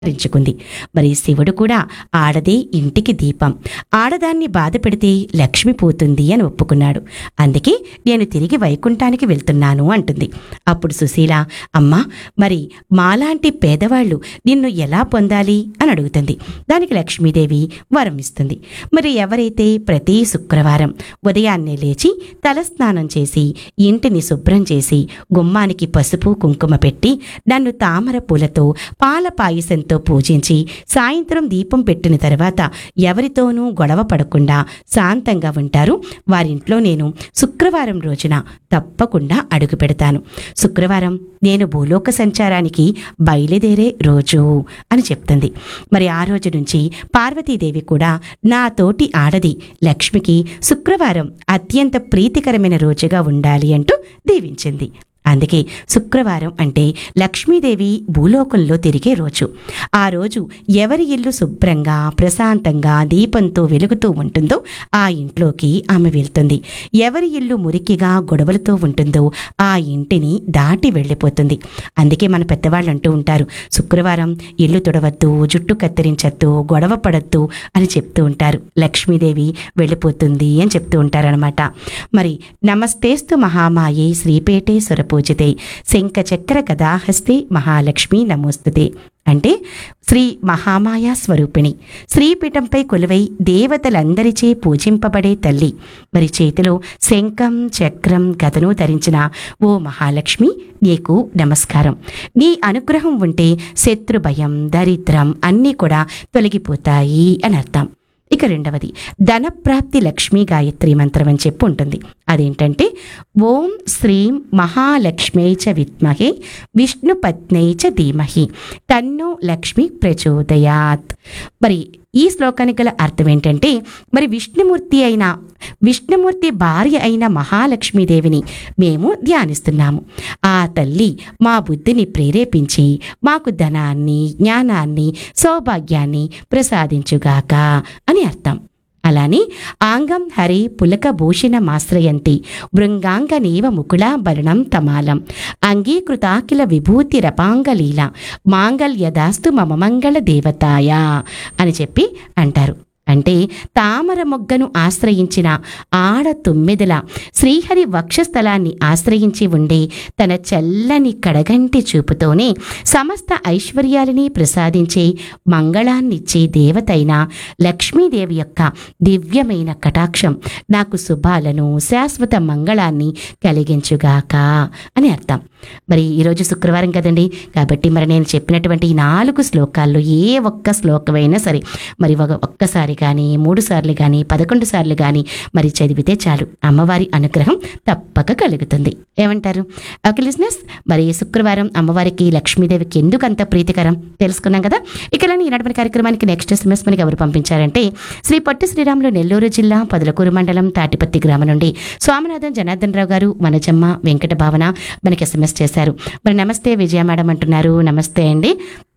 రించుకుంది మరి శివుడు కూడా ఆడదే ఇంటికి దీపం ఆడదాన్ని బాధ పెడితే లక్ష్మి పోతుంది అని ఒప్పుకున్నాడు అందుకే నేను తిరిగి వైకుంఠానికి వెళ్తున్నాను అంటుంది అప్పుడు సుశీల అమ్మా మరి మాలాంటి పేదవాళ్ళు నిన్ను ఎలా పొందాలి అని అడుగుతుంది దానికి లక్ష్మీదేవి వరం ఇస్తుంది మరి ఎవరైతే ప్రతి శుక్రవారం ఉదయాన్నే లేచి తలస్నానం చేసి ఇంటిని శుభ్రం చేసి గుమ్మానికి పసుపు కుంకుమ పెట్టి నన్ను తామర పూలతో పాల పాయసంతో పూజించి సాయంత్రం దీపం పెట్టిన తర్వాత ఎవరితోనూ గొడవ పడకుండా శాంతంగా ఉంటారు వారింట్లో నేను శుక్రవారం రోజున తప్పకుండా అడుగు పెడతాను శుక్రవారం నేను భూలోక సంచారానికి బయలుదేరే రోజు అని చెప్తుంది మరి ఆ రోజు నుంచి పార్వతీదేవి కూడా నా తోటి ఆడది లక్ష్మికి శుక్రవారం అత్యంత ప్రీతికరమైన రోజుగా ఉండాలి అంటూ దీవించింది అందుకే శుక్రవారం అంటే లక్ష్మీదేవి భూలోకంలో తిరిగే రోజు ఆ రోజు ఎవరి ఇల్లు శుభ్రంగా ప్రశాంతంగా దీపంతో వెలుగుతూ ఉంటుందో ఆ ఇంట్లోకి ఆమె వెళ్తుంది ఎవరి ఇల్లు మురికిగా గొడవలతో ఉంటుందో ఆ ఇంటిని దాటి వెళ్ళిపోతుంది అందుకే మన పెద్దవాళ్ళు అంటూ ఉంటారు శుక్రవారం ఇల్లు తుడవద్దు జుట్టు కత్తిరించద్దు గొడవ పడద్దు అని చెప్తూ ఉంటారు లక్ష్మీదేవి వెళ్ళిపోతుంది అని చెప్తూ ఉంటారనమాట మరి నమస్తేస్తు మహామాయే శ్రీపేటే సురపూజితే శంఖ చక్ర గదాహస్తే మహాలక్ష్మి నమోస్తుతే అంటే శ్రీ మహామాయ స్వరూపిణి శ్రీపీఠంపై కొలువై దేవతలందరిచే పూజింపబడే తల్లి మరి చేతిలో శంఖం చక్రం గదను ధరించిన ఓ మహాలక్ష్మి నీకు నమస్కారం నీ అనుగ్రహం ఉంటే శత్రు భయం దరిద్రం అన్నీ కూడా తొలగిపోతాయి అని అర్థం ఇక రెండవది ధనప్రాప్తి లక్ష్మీ గాయత్రి మంత్రం అని చెప్పి ఉంటుంది అదేంటంటే ఓం శ్రీం మహాలక్ష్మే చ విద్మహే విష్ణు పత్నై చ ధీమహి తన్నో లక్ష్మి ప్రచోదయాత్ మరి ఈ శ్లోకానికి గల అర్థం ఏంటంటే మరి విష్ణుమూర్తి అయిన విష్ణుమూర్తి భార్య అయిన మహాలక్ష్మీదేవిని మేము ధ్యానిస్తున్నాము ఆ తల్లి మా బుద్ధిని ప్రేరేపించి మాకు ధనాన్ని జ్ఞానాన్ని సౌభాగ్యాన్ని ప్రసాదించుగాక అని అర్థం అలానే ఆంగం హరి పులక భూషణమాశ్రయంతి బృంగాంగనీవ ముకుళాభరణం తమాలం అంగీకృతాకిల విభూతి రపాంగలీల మాంగళ్యదాస్తు మమ మంగళ దేవతాయ అని చెప్పి అంటారు అంటే తామర మొగ్గను ఆశ్రయించిన ఆడ తుమ్మెదల శ్రీహరి వక్షస్థలాన్ని ఆశ్రయించి ఉండే తన చల్లని కడగంటి చూపుతోనే సమస్త ఐశ్వర్యాలని ప్రసాదించే మంగళాన్నిచ్చే దేవతైన లక్ష్మీదేవి యొక్క దివ్యమైన కటాక్షం నాకు శుభాలను శాశ్వత మంగళాన్ని కలిగించుగాక అని అర్థం మరి ఈరోజు శుక్రవారం కదండి కాబట్టి మరి నేను చెప్పినటువంటి ఈ నాలుగు శ్లోకాల్లో ఏ ఒక్క శ్లోకమైనా సరే మరి ఒక ఒక్కసారి కానీ మూడు సార్లు కానీ పదకొండు సార్లు కానీ మరి చదివితే చాలు అమ్మవారి అనుగ్రహం తప్పక కలుగుతుంది ఏమంటారు ఓకే లిజినెస్ మరి శుక్రవారం అమ్మవారికి లక్ష్మీదేవికి ఎందుకు అంత ప్రీతికరం తెలుసుకున్నాం కదా ఇక ఇలానే ఈనాటి కార్యక్రమానికి నెక్స్ట్ ఎస్ఎంఎస్ మనకి ఎవరు పంపించారంటే శ్రీ పొట్టి శ్రీరాములు నెల్లూరు జిల్లా పదులకూరు మండలం తాటిపత్తి గ్రామం నుండి స్వామినాథన్ జనార్దన్ రావు గారు వనజమ్మ వెంకట భావన మనకి ఎస్ఎంఎస్ చేశారు మరి నమస్తే విజయ మేడం అంటున్నారు నమస్తే అండి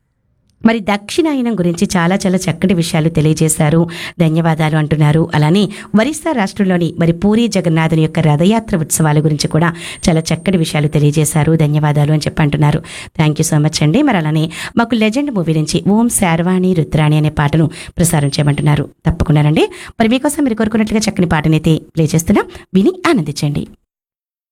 మరి దక్షిణాయనం గురించి చాలా చాలా చక్కటి విషయాలు తెలియజేశారు ధన్యవాదాలు అంటున్నారు అలానే ఒరిస్సా రాష్ట్రంలోని మరి పూరి జగన్నాథుని యొక్క రథయాత్ర ఉత్సవాల గురించి కూడా చాలా చక్కటి విషయాలు తెలియజేశారు ధన్యవాదాలు అని చెప్పి అంటున్నారు థ్యాంక్ యూ సో మచ్ అండి మరి అలానే మాకు లెజెండ్ మూవీ నుంచి ఓం శార్వాణి రుద్రాణి అనే పాటను ప్రసారం చేయమంటున్నారు తప్పకుండానండి మరి మీకోసం మీరు కోరుకున్నట్లుగా చక్కని పాటనైతే ప్లే చేస్తున్నాం విని ఆనందించండి